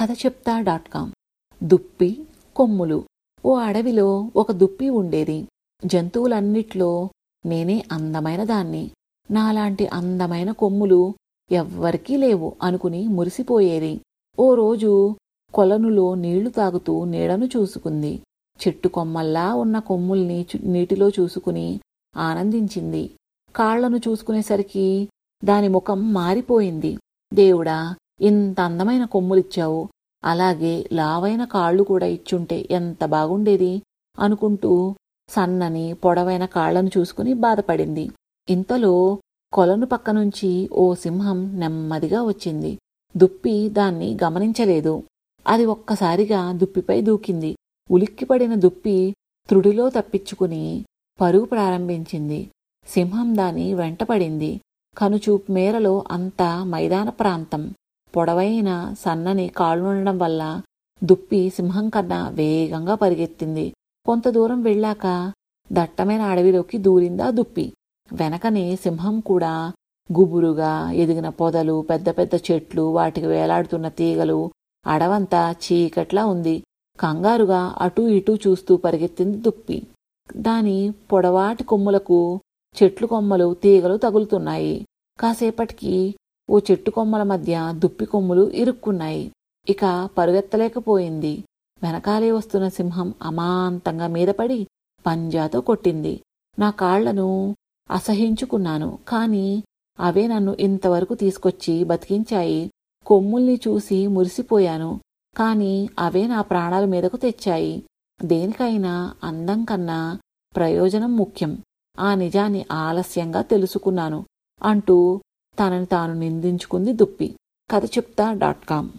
కథ చెప్తా dot com దుప్పి కొమ్ములు ఓ అడవిలో ఒక దుప్పి ఉండేది జంతువులన్నిట్లో నేనే అందమైన దాన్ని నాలాంటి అందమైన కొమ్ములు ఎవ్వరికీ లేవు అనుకుని మురిసిపోయేది ఓ రోజు కొలనులో నీళ్లు తాగుతూ నీడను చూసుకుంది చెట్టు కొమ్మల్లా ఉన్న కొమ్ముల్ని చు- నీటిలో చూసుకుని ఆనందించింది కాళ్లను చూసుకునేసరికి దాని ముఖం మారిపోయింది దేవుడా ఇంత అందమైన కొమ్ములిచ్చావు అలాగే లావైన కాళ్ళు కూడా ఇచ్చుంటే ఎంత బాగుండేది అనుకుంటూ సన్నని పొడవైన కాళ్లను చూసుకుని బాధపడింది ఇంతలో కొలను పక్క నుంచి ఓ సింహం నెమ్మదిగా వచ్చింది దుప్పి దాన్ని గమనించలేదు అది ఒక్కసారిగా దుప్పిపై దూకింది ఉలిక్కిపడిన దుప్పి త్రుడిలో తప్పించుకుని పరుగు ప్రారంభించింది సింహం దాని వెంటపడింది కనుచూపు మేరలో అంతా మైదాన ప్రాంతం పొడవైన సన్నని కాళ్ళుండడం వల్ల దుప్పి సింహం కన్నా వేగంగా పరిగెత్తింది కొంత దూరం వెళ్ళాక దట్టమైన అడవిలోకి దూరిందా దుప్పి వెనకనే సింహం కూడా గుబురుగా ఎదిగిన పొదలు పెద్ద పెద్ద చెట్లు వాటికి వేలాడుతున్న తీగలు అడవంతా చీకట్లా ఉంది కంగారుగా అటూ ఇటూ చూస్తూ పరిగెత్తింది దుప్పి దాని పొడవాటి కొమ్ములకు చెట్లు కొమ్మలు తీగలు తగులుతున్నాయి కాసేపటికి ఓ చెట్టు కొమ్మల మధ్య దుప్పి కొమ్ములు ఇరుక్కున్నాయి ఇక పరుగెత్తలేకపోయింది వెనకాలే వస్తున్న సింహం అమాంతంగా మీదపడి పంజాతో కొట్టింది నా కాళ్లను అసహించుకున్నాను కాని అవే నన్ను ఇంతవరకు తీసుకొచ్చి బతికించాయి కొమ్ముల్ని చూసి మురిసిపోయాను కాని అవే నా ప్రాణాల మీదకు తెచ్చాయి దేనికైనా అందం కన్నా ప్రయోజనం ముఖ్యం ఆ నిజాన్ని ఆలస్యంగా తెలుసుకున్నాను అంటూ తనని తాను నిందించుకుంది దుప్పి కథ చెప్తా డాట్ కామ్